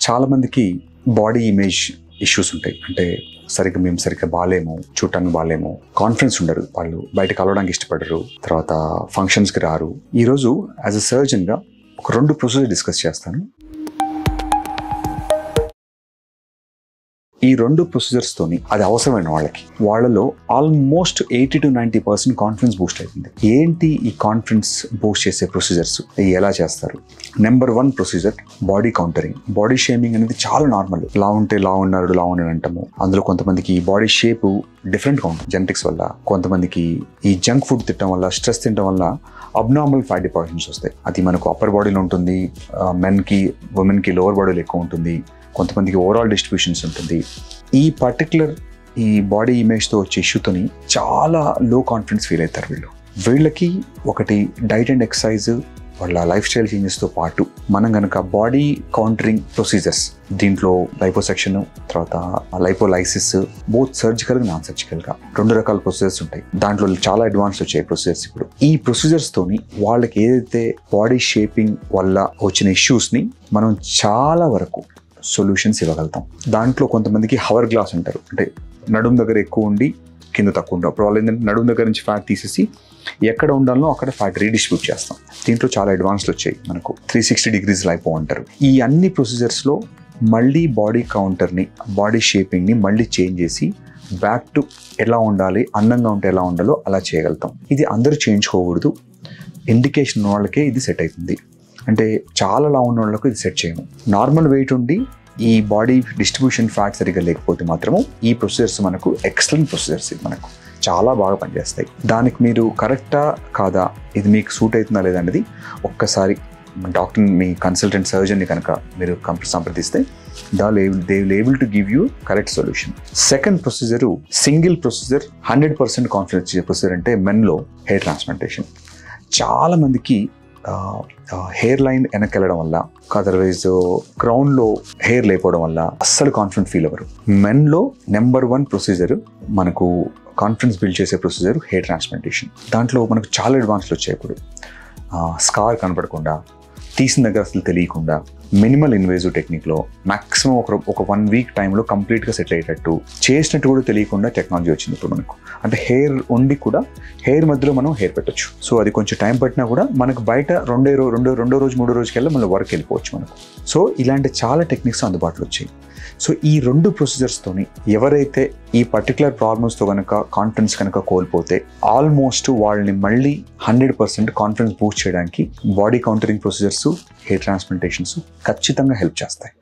చాలా మందికి body image issues ఉంటాయి అంటే సరిగ్గా మేము సరిగ్గా బాగాలేము చూడటానికి బాగాలేము కాన్ఫిడెన్స్ ఉండరు వాళ్ళు బయట కలవడానికి ఇష్టపడరు తర్వాత ఫంక్షన్స్కి రారు ఈరోజు యాజ్ అ సర్జన్గా ఒక రెండు ప్రొసీజర్ డిస్కస్ చేస్తాను ఈ రెండు ప్రొసీజర్స్ తోని అది అవసరమైన వాళ్ళకి వాళ్ళలో almost eighty to ninety percent confidence boost అవుతుంది ఏంటి ఈ కాన్ఫిడెన్స్ బూస్ట్ చేసే ప్రొసీజర్స్ ఎలా చేస్తారు number one procedure body contouring body shaming అనేది చాలా నార్మల్ లా ఉంటే లా ఉన్నారు లా ఉన్నాడు అంటాము అందులో కొంతమందికి బాడీ షేప్ డిఫరెంట్గా ఉంటుంది జెనటిక్స్ వల్ల కొంతమందికి ఈ జంక్ ఫుడ్ తినడం వల్ల స్ట్రెస్ తినడం వల్ల అబ్నార్మల్ ఫ్యాట్ డిపాజిషన్స్ వస్తాయి అది మనకు అప్పర్ బాడీలో ఉంటుంది మెన్కి ఉమెన్కి లోవర్ బాడీలో ఎక్కువ ఉంటుంది కొంతమందికి ఓవరాల్ డిస్ట్రిబ్యూషన్స్ ఉంటుంది ఈ పర్టికులర్ ఈ బాడీ ఇమేజ్తో వచ్చే ఇష్యూతోని చాలా లో కాన్ఫిడెన్స్ ఫీల్ అవుతారు వీళ్ళు వీళ్ళకి ఒకటి డైట్ అండ్ ఎక్సర్సైజ్ వాళ్ళ లైఫ్ స్టైల్ చేంజెస్తో పాటు మనం కనుక బాడీ కౌంటరింగ్ ప్రొసీజర్స్ దీంట్లో లైపోసెక్షన్ తర్వాత లైపోలైసిస్ బోత్ సర్జికల్గా నాన్ సర్జికల్గా రెండు రకాల ప్రొసీజర్స్ ఉంటాయి దాంట్లో చాలా అడ్వాన్స్ వచ్చాయి ప్రొసీజర్స్ ఇప్పుడు ఈ ప్రొసీజర్స్ తోని వాళ్ళకి ఏదైతే బాడీ షేపింగ్ వల్ల వచ్చిన ఇష్యూస్ని మనం చాలా వరకు సొల్యూషన్స్ ఇవ్వగలుగుతాం దాంట్లో కొంతమందికి హవర్ గ్లాస్ అంటారు అంటే నడుము దగ్గర ఎక్కువ ఉండి కింద తక్కువ ఉండవు అప్పుడు వాళ్ళు ఏంటంటే నడుము దగ్గర నుంచి ఫ్యాట్ తీసేసి ఎక్కడ ఉండాలో అక్కడ ఫ్యాట్ రీడిస్ట్రిబ్యూట్ చేస్తాం దీంట్లో చాలా అడ్వాన్స్లు వచ్చాయి మనకు త్రీ సిక్స్టీ డిగ్రీస్ అయిపో అంటారు ఈ అన్ని ప్రొసీజర్స్లో మళ్ళీ బాడీ కౌంటర్ని బాడీ షేపింగ్ని మళ్ళీ చేంజ్ చేసి బ్యాక్ టు ఎలా ఉండాలి అందంగా ఉంటే ఎలా ఉండాలో అలా చేయగలుగుతాం ఇది అందరూ చేయించుకోకూడదు ఇండికేషన్ ఉన్న వాళ్ళకే ఇది సెట్ అవుతుంది అంటే చాలా లా ఉన్న వాళ్ళకు ఇది సెట్ చేయము నార్మల్ వెయిట్ ఉండి ఈ బాడీ డిస్ట్రిబ్యూషన్ ఫ్యాట్ సరిగ్గా లేకపోతే మాత్రము ఈ ప్రొసీజర్స్ మనకు ఎక్సలెంట్ ప్రొసీజర్స్ మనకు చాలా బాగా పనిచేస్తాయి దానికి మీరు కరెక్టా కాదా ఇది మీకు సూట్ అవుతుందా లేదా అనేది ఒక్కసారి డాక్టర్ మీ కన్సల్టెంట్ సర్జన్ని కనుక మీరు కంపెనీ సంప్రదిస్తే దా they will able to give you correct solution second procedure single procedure hundred percent confidence ఇచ్చే ప్రొసీజర్ అంటే మెన్లో హెయిర్ ట్రాన్స్ప్లాంటేషన్ చాలా మందికి హెయిర్ లైన్ వెనకెళ్ళడం వల్ల అదర్వైజ్ క్రౌన్లో హెయిర్ లేకపోవడం వల్ల అస్సలు కాన్ఫిడెంట్ ఫీల్ అవ్వరు మెన్లో నెంబర్ వన్ ప్రొసీజర్ మనకు కాన్ఫిడెన్స్ బిల్డ్ చేసే ప్రొసీజర్ హెయిర్ ట్రాన్స్ప్లాంటేషన్ దాంట్లో మనకు చాలా అడ్వాన్స్లు వచ్చాయి ఇప్పుడు స్కార్ కనపడకుండా తీసిన దగ్గర అసలు తెలియకుండా మినిమల్ ఇన్వేజివ్ టెక్నిక్లో మాక్సిమం ఒక ఒక వన్ వీక్ టైంలో కంప్లీట్గా సెటిల్ అయ్యేటట్టు చేసినట్టు కూడా తెలియకుండా టెక్నాలజీ వచ్చింది ఇప్పుడు మనకు అంటే హెయిర్ ఉండి కూడా హెయిర్ మధ్యలో మనం హెయిర్ పెట్టొచ్చు సో అది కొంచెం టైం పట్టినా కూడా మనకు బయట రెండో రో రెండో రెండో రోజు మూడో రోజుకి వెళ్ళి మళ్ళీ వర్క్ వెళ్ళిపోవచ్చు మనకు సో ఇలాంటి చాలా టెక్నిక్స్ అందుబాటులో వచ్చాయి సో ఈ రెండు ప్రొసీజర్స్తోని ఎవరైతే ఈ పర్టికులర్ ప్రాబ్లమ్స్తో కనుక కాన్ఫిడెన్స్ కనుక కోల్పోతే ఆల్మోస్ట్ వాళ్ళని మళ్ళీ హండ్రెడ్ పర్సెంట్ కాన్ఫిడెన్స్ బూస్ట్ చేయడానికి body contouring procedures hair transplantations ఖచ్చితంగా హెల్ప్ చేస్తాయి